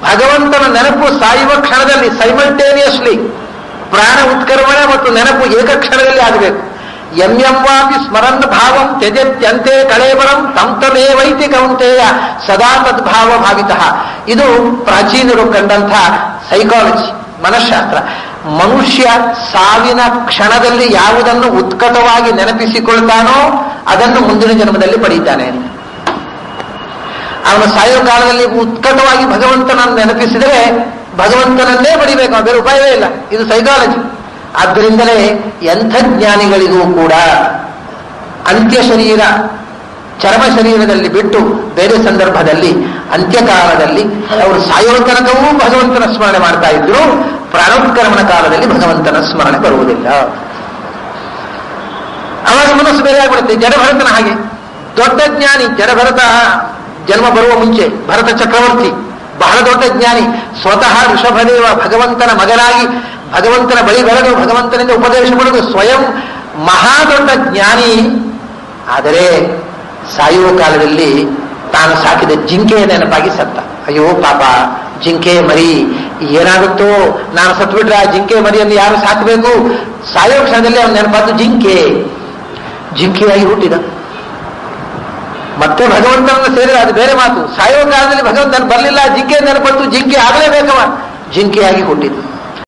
ಭಗವಂತನ ನೆನಪು ಸಾಯುವ ಕ್ಷಣದಲ್ಲಿ ಸೈಮಲ್ಟೇನಿಯಸ್ಲಿ ಪ್ರಾಣ ಉತ್ಕರ್ಮಣೆ ಮತ್ತು ನೆನಪು ಏಕಕ್ಷಣದಲ್ಲಿ ಆಗಬೇಕು ಎಂ ಎಂ ವಾಪಿ ಸ್ಮರನ್ ಭಾವಂ ತ್ಯಜತ್ಯಂತೆ ಕಳೇಬರಂ ತಂ ತಮೇವೈತಿ ಕೌಂತೆಯ ಸದಾ ತದ್ಭಾವ ಭಾವಿತಃ ಇದು ಪ್ರಾಚೀನರು ಕಂಡಂಥ ಸೈಕಾಲಜಿ ಮನಃಶಾಸ್ತ್ರ ಮನುಷ್ಯ ಸಾವಿನ ಕ್ಷಣದಲ್ಲಿ ಯಾವುದನ್ನು ಉತ್ಕಟವಾಗಿ ನೆನಪಿಸಿಕೊಳ್ತಾನೋ ಅದನ್ನು ಮುಂದಿನ ಜನ್ಮದಲ್ಲಿ ಪಡೀತಾನೆ ಅವನು ಸಾಯೋ ಕಾಲದಲ್ಲಿ ಉತ್ಕಟವಾಗಿ ಭಗವಂತನನ್ನು ನೆನಪಿಸಿದರೆ ಭಗವಂತನನ್ನೇ ಪಡಿಬೇಕು ಬೇರೆ ಉಪಾಯವೇ ಇಲ್ಲ ಇದು ಸೈಕಾಲಜಿ ಆದ್ದರಿಂದಲೇ ಎಂಥ ಜ್ಞಾನಿಗಳಿಗೂ ಕೂಡ ಅಂತ್ಯ ಶರೀರ ಚರ್ಮ ಶರೀರದಲ್ಲಿ ಬಿಟ್ಟು ಬೇರೆ ಸಂದರ್ಭದಲ್ಲಿ ಅಂತ್ಯಕಾಲದಲ್ಲಿ ಅವರು ಸಾಯುವ ತನಕವೂ ಭಗವಂತನ ಸ್ಮರಣೆ ಮಾಡ್ತಾ ಇದ್ರು ಪ್ರಾಣೋತ್ಕರ್ಮಣ ಕಾಲದಲ್ಲಿ ಭಗವಂತನ ಸ್ಮರಣೆ ಬರುವುದಿಲ್ಲ ಅವಾಗ ಮನಸ್ಸು ಬೇರೆ ಆಗ್ಬಿಡುತ್ತೆ ಜಡಭರತನ ಹಾಗೆ ದೊಡ್ಡ ಜ್ಞಾನಿ ಜಡಭರತ ಜನ್ಮ ಬರುವ ಮುಂಚೆ ಭರತ ಚಕ್ರವರ್ತಿ ಬಹಳ ದೊಡ್ಡ ಜ್ಞಾನಿ ಸ್ವತಃ ಋಷಭದೇವ ಭಗವಂತನ ಮಗನಾಗಿ ಭಗವಂತನ ಬಳಿ ಬೆಳೆದು ಭಗವಂತನಿಂದ ಉಪದೇಶ ಪಡೆದು ಸ್ವಯಂ ಮಹಾ ದೊಡ್ಡ ಜ್ಞಾನಿ ಆದರೆ ಸಾಯುವ ಕಾಲದಲ್ಲಿ ತಾನು ಸಾಕಿದ ಜಿಂಕೆಯ ನೆನಪಾಗಿ ಸತ್ತ ಅಯ್ಯೋ ಪಾಪ ಜಿಂಕೆ ಮರಿ ಏನಾಗುತ್ತೋ ನಾನು ಸತ್ಬಿಟ್ರೆ ಆ ಜಿಂಕೆ ಮರಿಯನ್ನು ಯಾರು ಸಾಕಬೇಕು ಸಾಯೋ ಕ್ಷಣದಲ್ಲಿ ಅವನ ನೆನಪಾದ್ದು ಜಿಂಕೆ ಜಿಂಕೆಯಾಗಿ ಹುಟ್ಟಿದ ಮತ್ತೆ ಭಗವಂತನನ್ನು ಸೇರಿದ ಅದು ಬೇರೆ ಮಾತು ಸಾಯೋ ಕಾಲದಲ್ಲಿ ಭಗವಂತನ ಬರಲಿಲ್ಲ ಜಿಂಕೆ ನೆನಪತ್ತು ಜಿಂಕೆ ಆಗಲೇಬೇಕವ ಜಿಂಕೆಯಾಗಿ ಹುಟ್ಟಿದ್ದು